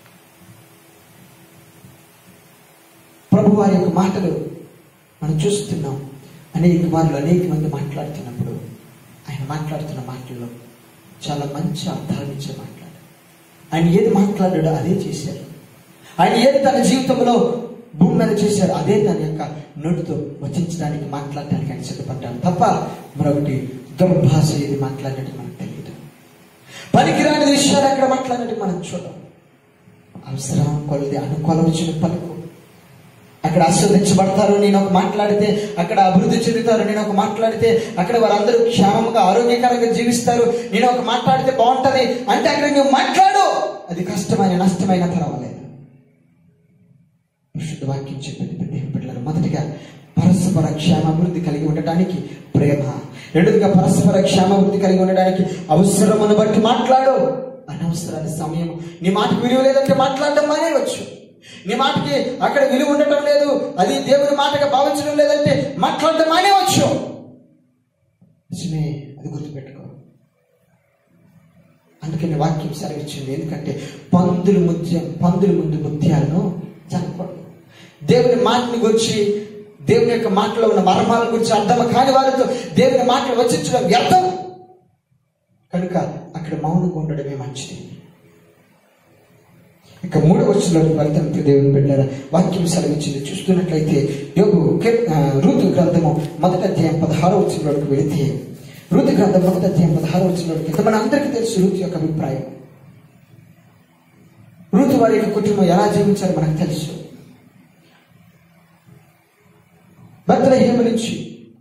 ప్రభు వారి యొక్క మాటలు మనం చూస్తున్నాం అనేక మార్లు అనేక మంది మాట్లాడుతున్నప్పుడు ఆయన మాట్లాడుతున్న మాటల్లో చాలా మంచి అర్థాలు ఇచ్చే మాట్లాడు ఆయన ఏది మాట్లాడాడో అదే చేశారు ఆయన ఏది తన జీవితంలో భూమి మీద చేశారు అదే తన యొక్క నోటితో వచించడానికి మాట్లాడడానికి ఆయన సిద్ధపడ్డాడు తప్ప మరొకటి దుర్భాష ఏది మాట్లాడినట్టు మనకు తెలియదు పనికిరాని విషయాలు ఎక్కడ మాట్లాడినట్టు మనం చూడం అవసరం కొలది అనుకూలం వచ్చిన పలుకు అక్కడ ఆస్వాదించబడతారు నేను ఒక మాట్లాడితే అక్కడ అభివృద్ధి చెందుతారు నేను ఒక మాట్లాడితే అక్కడ వారందరూ క్షేమంగా ఆరోగ్యకరంగా జీవిస్తారు నేను ఒక మాట్లాడితే బాగుంటది అంటే అక్కడ నువ్వు మాట్లాడు అది కష్టమైన నష్టమైన పర్వాలేదు పరిశుద్ధ వాక్యం చెప్పింది దేవుని బిడ్డలారా మొదటిగా పరస్పర క్షేమాభివృద్ధి కలిగి ఉండటానికి ప్రేమ రెండోదిగా పరస్పర క్షేమాభివృద్ధి కలిగి ఉండడానికి అవసరమును బట్టి మాట్లాడు అనవసరాల సమయం నీ మాటకు విలువ లేదంటే మాట్లాడడం మానేయవచ్చు నీ మాటకి అక్కడ విలువ ఉండటం లేదు అది దేవుని మాటగా భావించడం లేదంటే మాట్లాడడం మానేయవచ్చు నిజమే అది గుర్తుపెట్టుకో అందుకని వాక్యం సెలవిచ్చింది ఎందుకంటే పందులు ముత్యం పందుల ముందు ముత్యాలను చనకూడదు దేవుని మాటని గురించి దేవుని యొక్క మాటలో ఉన్న మర్మాల గురించి అర్థం కాని వారితో దేవుని మాటలు వచ్చించడం వ్యర్థం కనుక అక్కడ మౌనంగా ఉండడమే మంచిది ఇక మూడవ వచ్చిన ఫలితంతో దేవుని బిడ్డారా వాక్యం సెలవిచ్చింది చూస్తున్నట్లయితే యోగు కీర్- ఆ, ఋతు గ్రంథము మొదటి అధ్యాయం పదహారో వచ్చినలోకి వెళితే ఋతు గ్రంథం మొదటి అధ్యాయం పదహారో వచ్చినలోకి ఇక మన అందరికీ తెలుసు ఋతు యొక్క అభిప్రాయం ఋతు వారి యొక్క కుటుంబం ఎలా జీవించాలో మనకు తెలుసు బెత్తలహేమ నుంచి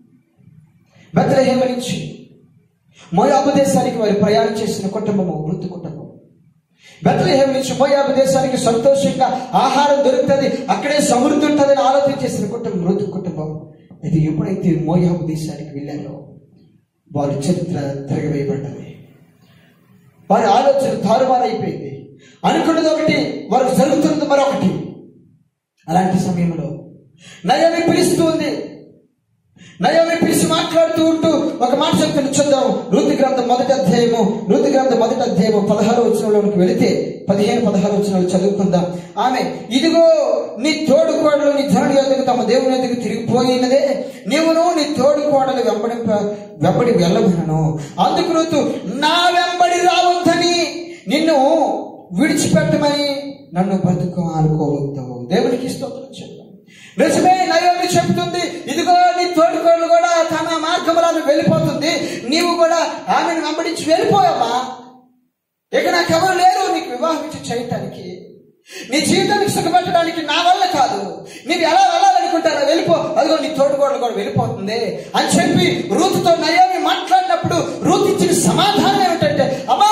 బెత్తలహేమ నుంచి మోయాబు దేశానికి వారు ప్రయాణం చేసిన కుటుంబము ఋతు కుటుంబం బెత్లహేమ్ నుంచి మోయాబు దేశానికి సంతోషంగా ఆహారం దొరుకుతుంది అక్కడే సమృద్ధి ఉంటుందని ఆలోచన చేసిన కుటుంబం ఋతు కుటుంబం ఇది ఎప్పుడైతే మోయాబు దేశానికి వెళ్ళారో వారి చరిత్ర తిరగవేయబడ్డది వారి ఆలోచన తారుమారైపోయింది అనుకున్నది ఒకటి వారికి జరుగుతున్నది మరొకటి అలాంటి సమయంలో నయమి పిలుస్తూ ఉంది నయోమి పిలిచి మాట్లాడుతూ ఉంటూ ఒక మాట చెప్తున్న చూద్దాం ఋతు గ్రంథం మొదటి అధ్యాయము ఋతు గ్రంథం మొదటి అధ్యాయము పదహారు వచనంలోనికి వెళితే పదిహేను పదహారు వచనాలు చదువుకుందాం ఆమె ఇదిగో నీ తోడు కోడలు నీ ధనుడి ఎదుగు తమ దేవుని ఎదుగు తిరిగిపోయినదే నీవును నీ తోడు కోడలు వెంబడింప వెంబడి వెళ్ళమనను అందుకు ఋతు నా వెంబడి రావద్దని నిన్ను విడిచిపెట్టమని నన్ను బ్రతుకు అనుకోవద్దు దేవునికి స్తోత్రం చెప్తాం నిజమే నయోమి చెప్తుంది ఇదిగో నీ తోడుకోళ్ళు కూడా తన మార్గంలో వెళ్ళిపోతుంది నీవు కూడా ఆమెను వెంబడించి వెళ్ళిపోయావా ఇక నాకెవరు లేరు నీకు వివాహం ఇచ్చి చేయటానికి నీ జీవితానికి సుఖపెట్టడానికి నా వల్ల కాదు నీవు ఎలా వెళ్ళాలనుకుంటారో వెళ్ళిపో అదిగో నీ తోడుకోడలు కూడా వెళ్ళిపోతుంది అని చెప్పి రూతుతో నయోమి మాట్లాడినప్పుడు రూతు ఇచ్చిన సమాధానం ఏమిటంటే అమ్మా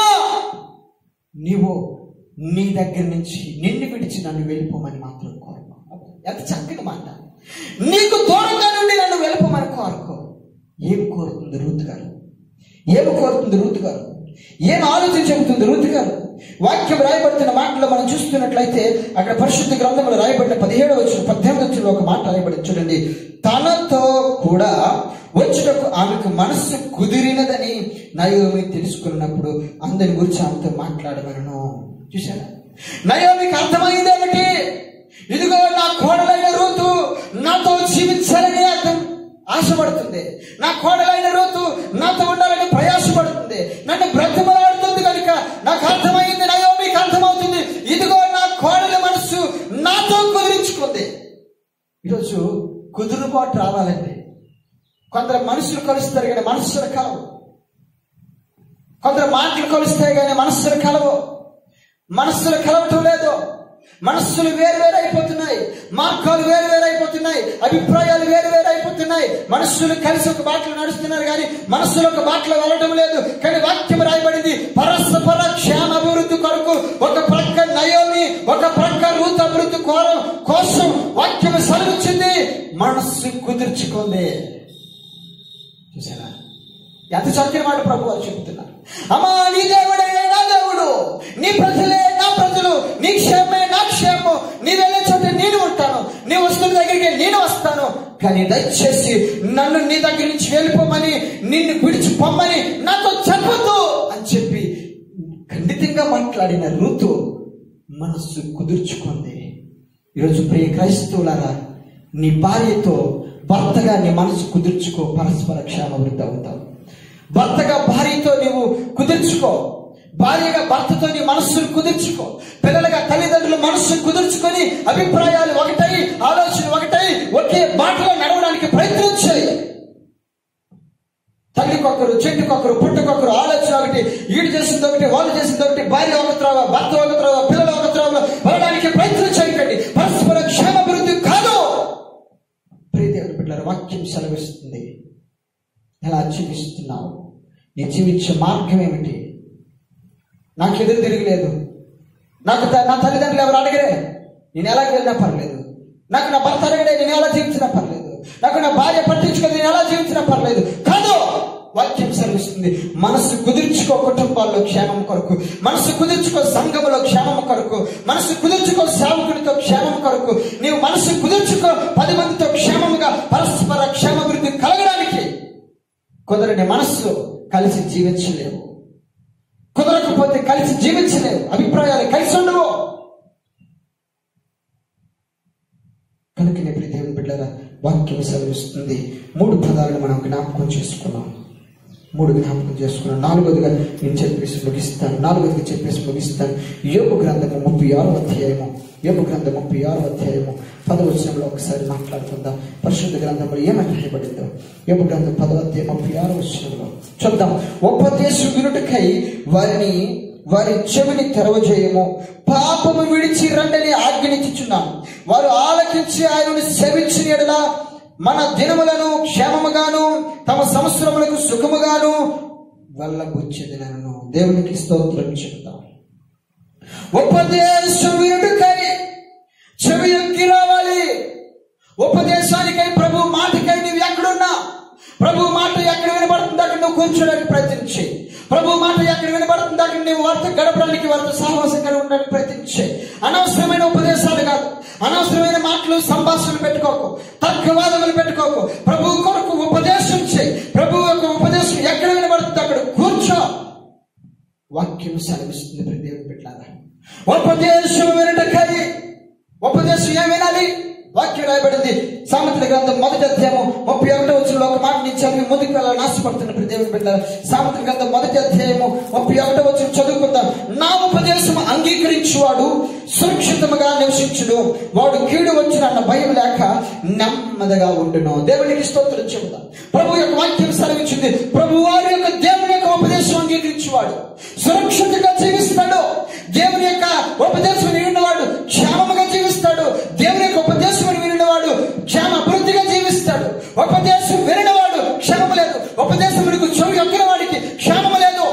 నీవు నీ దగ్గర నుంచి నిన్ను విడిచి నన్ను వెళ్ళిపోమని మాత్రం కోరుకో ఎంత చక్కని మాట నీకు దూరంగా నుండి నన్ను వెళ్ళిపోమని కోరుకో ఏం కోరుతుంది రూత్ గారు ఏమి కోరుతుంది రూత్ గారు ఏం ఆలోచన చెబుతుంది రూత్ గారు వాక్యం రాయబడుతున్న మాటలో మనం చూస్తున్నట్లయితే అక్కడ పరిశుద్ధ గ్రంథంలో రాయబడిన పదిహేడు వచ్చిన పద్దెనిమిది వచ్చిన ఒక మాట రాయబడి చూడండి తనతో కూడా వచ్చుటకు ఆమెకు మనస్సు కుదిరినదని నయోమి తెలుసుకున్నప్పుడు అందరి గురించి ఆమెతో మాట్లాడమను చూసారా నయోమికి అర్థమైంది ఏమిటి ఇదిగో నా కోడలైన రూతు నాతో జీవించాలని అర్థం ఆశపడుతుంది నా కోడలైన రూతు నాతో ఉండాలని ప్రయాసపడుతుంది నన్ను బ్రతిమలాడుతుంది కనుక నాకు అర్థమైంది నయోమికి అర్థమవుతుంది ఇదిగో నా కోడల మనసు నాతో కుదిరించుకుంది ఈరోజు కుదురుబాటు రావాలండి కొందరు మనుషులు కలుస్తారు కానీ మనస్సులు కలవు కొందరు మాటలు కలుస్తాయి కానీ మనస్సులు కలవు మనస్సులు కలవటం లేదు మనస్సులు వేరు వేరు అయిపోతున్నాయి మార్గాలు వేరు వేరు అయిపోతున్నాయి అభిప్రాయాలు వేరు వేరు అయిపోతున్నాయి మనస్సులు కలిసి ఒక బాటలో నడుస్తున్నారు కానీ మనస్సులు ఒక బాటలో వెళ్ళడం లేదు కానీ వాక్యం రాయబడింది పరస్పర క్షేమ అభివృద్ధి కొరకు ఒక ప్రక్క నయోమి ఒక ప్రక్క రూత్ అభివృద్ధి కోరం కోసం వాక్యం సెలవిచ్చింది మనస్సు కుదుర్చుకుంది చూసారా ఎంత చక్కని మాట ప్రభు వారు చెబుతున్నారు అమ్మా నీ దేవుడే నా దేవుడు నీ ప్రజలే నా ప్రజలు నీ క్షేమే నా క్షేమం నీ వెళ్ళే చోట నేను ఉంటాను నీ వస్తువుల దగ్గరికి నేను వస్తాను కానీ దయచేసి నన్ను నీ దగ్గర నుంచి వెళ్ళిపోమని నిన్ను విడిచి పొమ్మని నాతో చెప్పొద్దు అని చెప్పి ఖండితంగా మాట్లాడిన ఋతు మనస్సు కుదుర్చుకుంది ఈరోజు ప్రియ క్రైస్తవులారా నీ భార్యతో భర్తగా నీ మనసు కుదుర్చుకో పరస్పర క్షేమవృద్ధి అవుతావు భర్తగా భార్యతో నీవు కుదుర్చుకో భార్యగా భర్తతో నీ మనస్సును కుదుర్చుకో పిల్లలుగా తల్లిదండ్రులు మనస్సును కుదుర్చుకొని అభిప్రాయాలు ఒకటై ఆలోచన ఒకటై ఒకే బాటలో నడవడానికి ప్రయత్నించాయి తల్లికొకరు చెట్టుకొకరు పుట్టకొకరు ఆలోచన ఒకటి ఈడు చేసింది ఒకటి వాళ్ళు చేసింది ఒకటి భార్య ఒక త్రోవ భర్త ఒక త్రోవ పిల్లలు ఒక త్రోవలో వెళ్ళడానికి ప్రయత్నం చేయకండి పరస్పర క్షేమాభివృద్ధి కాదు ప్రియదేవుని బిడ్డల వాక్యం సెలవిస్తుంది ఎలా జీవిస్తున్నావు నీ జీవించే మార్గం ఏమిటి నాకు ఎదురు తిరగలేదు నాకు త- నా తల్లిదండ్రులు ఎవరు అడగరే నేను ఎలాగ వెళ్ళినా పర్లేదు నాకు నా భర్త అడగడే నేను ఎలా జీవించినా పర్లేదు నాకు నా భార్య పట్టించుకొని నేను ఎలా జీవించినా పర్లేదు కాదు వాక్యం సెలవిస్తుంది మనసు కుదుర్చుకో కుటుంబాల్లో క్షేమం కొరకు మనసు కుదుర్చుకో సంఘములో క్షేమం కొరకు మనసు కుదుర్చుకో సేవకునితో క్షేమం కొరకు నీవు మనసు కుదుర్చుకో పది మందితో క్షేమముగా పరస్పర క్షేమాభివృద్ధి కలగడానికి కుదరని మనస్సు కలిసి జీవించలేవు కుదరకపోతే కలిసి జీవించలేవు అభిప్రాయాలు కలిసి ఉండవు కనుక ఇప్పుడు దేవుని బిడ్డల వాక్యం సెలవిస్తుంది మూడు పదాలను మనం జ్ఞాపకం చేసుకున్నాం మూడు జ్ఞాపకం చేసుకున్నాం నాలుగోదిగా నేను చెప్పేసి ముగిస్తాను నాలుగోదిగా చెప్పేసి ముగిస్తాను యోగు గ్రంథము ముప్పై ఆరో అధ్యాయము యోగు గ్రంథం ముప్పై ఆరో అధ్యాయము పదవచనంలో ఒకసారి మాట్లాడుకుందాం పరిశుద్ధ గ్రంథంలో ఏమని రాయబడిందో యోగు గ్రంథం పదవ అధ్యాయం ముప్పై ఆరో వచనంలో చూద్దాం ఉపదేశం వినుటకై వారిని వారి చెవిని తెరవజేయము పాపము విడిచి రండని ఆజ్ఞనిచ్చుచున్నాను వారు ఆలకించి ఆయనను సేవించిన ఎడల మన దినములను క్షేమముగాను తమ సంవత్సరములకు సుఖముగాను వెళ్ళబుచ్చేదినను దేవునికి స్తోత్రం చెబుతాం ఉపదేశం వినుటకై చెవి ఎక్కి రావాలి ఉపదేశానికై ప్రభు మాటకై నువ్వు ఎక్కడున్నా ప్రభు మాట ఎక్కడ వినబడుతుంది అక్కడ నువ్వు కూర్చోడానికి ప్రయత్నించి ప్రభు మాట ఎక్కడ వినబడుతుంది అక్కడ నువ్వు వార్త గడపడానికి వార్త సహవాసం కలిగి ఉండడానికి ప్రయత్నించే అనవసరమైన ఉపదేశాలు కాదు అనవసరమైన మాటలు సంభాషణలు పెట్టుకోకు తర్కవాదములు పెట్టుకోకు ప్రభు కొరకు ఉపదేశం చేయి ప్రభు యొక్క ఉపదేశం ఎక్కడ వినబడుతుంది అక్కడ కూర్చో వాక్యం సెలవిస్తుంది ప్రతి దేవుని పెట్టారా ఉపదేశం వినటకై ఉపదేశం ఏం వినాలి వాక్యం రాయబడింది సామెతల గ్రంథం మొదటి అధ్యాయము ముప్పై ఒకటో వచ్చిన ఒక మాట నుంచి చదివి ముందుకు వెళ్ళాలని ఆశపడుతున్న ప్రతి దేవుని బిడ్డారు సామెతల గ్రంథం మొదటి అధ్యాయము ముప్పై ఒకటో వచ్చిన చదువుకుందాం నా ఉపదేశం అంగీకరించువాడు సురక్షితముగా నివసించుడు వాడు కీడు వచ్చిన అన్న భయం లేక నెమ్మదిగా ఉండును దేవునికి స్తోత్రం చెబుతాం ప్రభు యొక్క వాక్యం సెలవించింది ప్రభు వారి యొక్క దేవుని యొక్క ఉపదేశం అంగీకరించేవాడు సురక్షితంగా జీవిస్తాడు దేవుని యొక్క ఉపదేశం వినినవాడు క్షేమముగా జీవిస్తాడు దేవుని యొక్క ఉపదేశం వినినవాడు క్షేమ అభివృద్ధిగా జీవిస్తాడు ఉపదేశం వినవాడు క్షేమము లేదు ఉపదేశం వినుకు చెవి ఎక్కిన వాడికి క్షేమము లేదు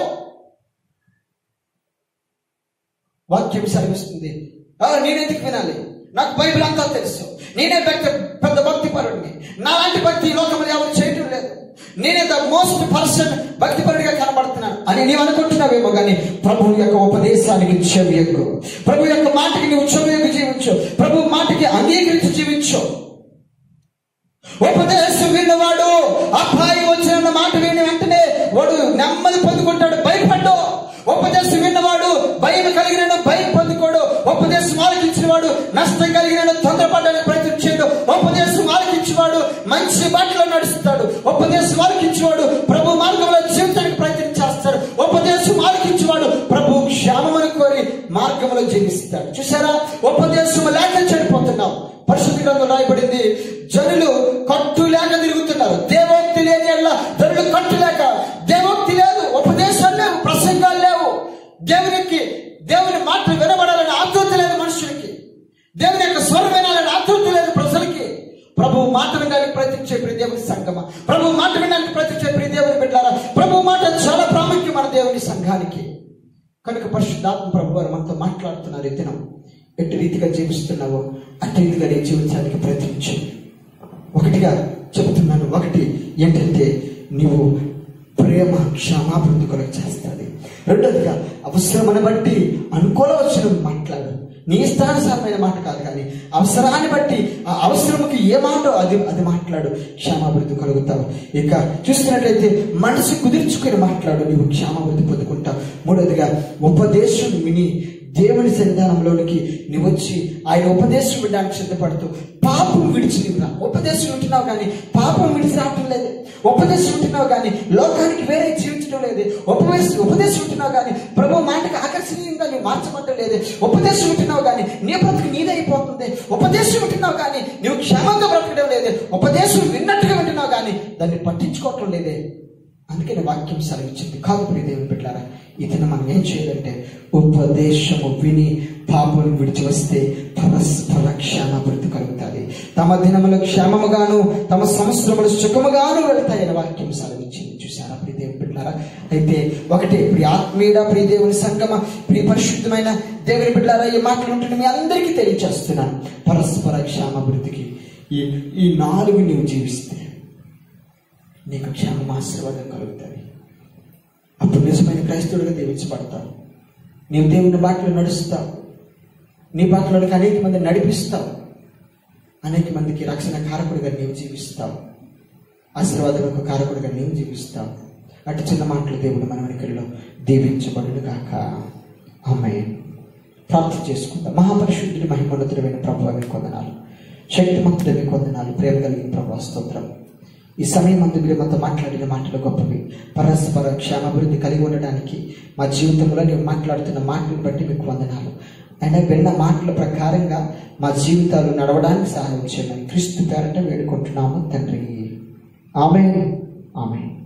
వాక్యం సెలవిస్తుంది "ఆ, నేనెందుకు వినాలి నాకు బైబిల్ అంతా తెలుసు నేనే పెద్ద పెద్ద భక్తి పరుడిని నాలాంటి భక్తి ఈ లోకంలో ఎవరు చేయటం లేదు నేనే ద మోస్ట్ పర్సన్ భక్తి పరుడిగా కనబడుతున్నాను అని నీవు అనుకుంటున్నావేమో కానీ ప్రభు యొక్క ఉపదేశానికి చెవి ఎక్కువ ప్రభు యొక్క మాటకి నువ్వు చెవి ఎక్కువ జీవించు ప్రభు మాటకి అంగీకరించి జీవించు ఉపదేశం విన్నవాడు అబ్బాయి వచ్చిన మాట విని వెంటనే వాడు నెమ్మది పొందుకుంటాడు భయపడ్డు ఉపదేశం విన్నవాడు భయం కలిగిన భయం పొందుకోడు ఉపదేశం ఆలకించిన వాడు నష్టం కలిగిన తొందరపడడానికి ప్రయత్నించాడు ఉపదేశం ఆలకించేవాడు మంచి బాటలో నడుస్తాడు ఉపదేశం ఆలకించేవాడు ప్రభు మార్గంలో జీవితానికి ప్రయత్నం చేస్తాడు ఉపదేశం ఆలకించేవాడు ప్రభు క్షేమమును కోరి మార్గంలో జీవిస్తాడు చూసారా ఉపదేశం లేక చనిపోతున్నాం పరిశుద్ధ గ్రంథం రాయబడింది జనులు కట్టు లేక తిరుగుతున్నారు దేవోక్తి లేని ఎడల జనులు కట్టు లేక దేవోక్తి లేదు ఉపదేశాలు లేవు ప్రసంగాలు లేవు దేవునికి దేవుని మాటలు వినబడాలని ఆతృత లేదు మనుషులకి దేవుని యొక్క స్వరం వినాలని ఆతృత లేదు ప్రజలకి ప్రభు మాట వినడానికి ప్రయత్నించే ప్రియ దేవుని సంగమ ప్రభు మాట వినడానికి ప్రయత్నించే ప్రియ దేవుని బిడ్డారా ప్రభు మాట చాలా ప్రాముఖ్యం మన దేవుని సంఘానికి కనుక పరిశుద్ధాత్మ ప్రభు వారు మనతో మాట్లాడుతున్నారు ఈ దినం ఎట్టి రీతిగా జీవిస్తున్నావో అట్టి రీతిగా నీ జీవించడానికి ప్రయత్నించు ఒకటిగా చెబుతున్నాను ఒకటి ఏంటంటే నీవు ప్రేమ క్షమాభివృద్ధి కొరకు చేస్తుంది రెండోదిగా అవసరమని బట్టి అనుకూల వచ్చిన మాట్లాడు నీ ఇష్టానుసారమైన మాట కాదు కానీ అవసరాన్ని బట్టి ఆ అవసరముకి ఏ మాట అది అది మాట్లాడు క్షమాభివృద్ధి కలుగుతావు ఇక చూస్తున్నట్లయితే మనసు కుదిర్చుకొని మాట్లాడు నీవు క్షమాభివృద్ధి పొందుకుంటావు మూడోదిగా ఉపదేశం విని దేవుని సన్నిధానంలోనికి నువ్వు వచ్చి ఆయన ఉపదేశం వినడానికి సిద్ధపడుతూ పాపం విడిచి నీవు రా ఉపదేశం వింటున్నావు కానీ పాపం విడిచి రావటం లేదు ఉపదేశం వింటున్నావు కానీ లోకానికి వేరే జీవించడం లేదు ఉపదేశం ఉపదేశం వింటున్నావు కానీ ప్రభు మాటకు ఆకర్షణీయంగా నువ్వు మార్చబడటం లేదు ఉపదేశం వింటున్నావు కానీ నీ బ్రతుకు నీదైపోతుంది ఉపదేశం వింటున్నావు కానీ నువ్వు క్షేమంగా బ్రతకడం లేదు ఉపదేశం విన్నట్టుగా వింటున్నావు కానీ దాన్ని పట్టించుకోవటం లేదే అందుకని వాక్యం సెలవిచ్చింది కాదు ప్రియ దేవుని బిడ్డారా ఇది మనం ఏం చేయాలంటే ఉపదేశము విని పాపం విడిచి వస్తే పరస్పర క్షేమాభివృద్ధి కలుగుతుంది తమ దినములు క్షేమముగాను తమ సంవత్సరములు సుఖముగాను వెళ్తాయని వాక్యం సెలవిచ్చింది చూసారా ప్రియ దేవుని బిడ్డారా అయితే ఒకటే ప్రియ ఆత్మీయుడ ప్రియ దేవుని సంగమ ప్రియ పరిశుద్ధమైన దేవుని బిడ్డారా ఈ మాటలు ఉంటున్న మీ అందరికీ తెలియచేస్తున్నాను పరస్పర క్షేమాభివృద్ధికి ఈ ఈ నాలుగు నీవు జీవిస్తే నీకు క్షేమం ఆశీర్వాదం కలుగుతుంది అప్పుడు నిజమైన క్రైస్తవుడిగా దీవించబడతావు నీవు దేవుని బాటలో నడుస్తావు నీ బాటలోనికి అనేక మంది నడిపిస్తావు అనేక మందికి రక్షణ కారకుడిగా నీవు జీవిస్తావు ఆశీర్వాదములకు కారకుడిగా నీవు జీవిస్తావు అటు చిన్న మాటలు దేవుడు మన వెనుకల్లో దీవించబడును గాక అమ్మాయి ప్రార్థన చేసుకుందాం మహాపరిశుద్ధుడి మహిమోన్నతుడమైన ప్రభు మీకు వందనాలు శక్తిమంతుడు మీకు వందనాలు ప్రేమ కలిగిన ప్రభు స్తోత్రం ఈ సమయం అందు మీరు మాతో మాట్లాడిన మాటలు గొప్పవి పరస్పర క్షేమాభివృద్ధి కలిగి ఉండడానికి మా జీవితంలో ನೀವು మాట్లాడుతున్న మాటలను బట్టి మీకు వందనాలు అయినా విన్న మాటల ప్రకారంగా మా జీవితాలు నడవడానికి సహాయం చేయమని క్రీస్తు పేరట వేడుకుంటున్నాము తండ్రి ఆమె ఆమె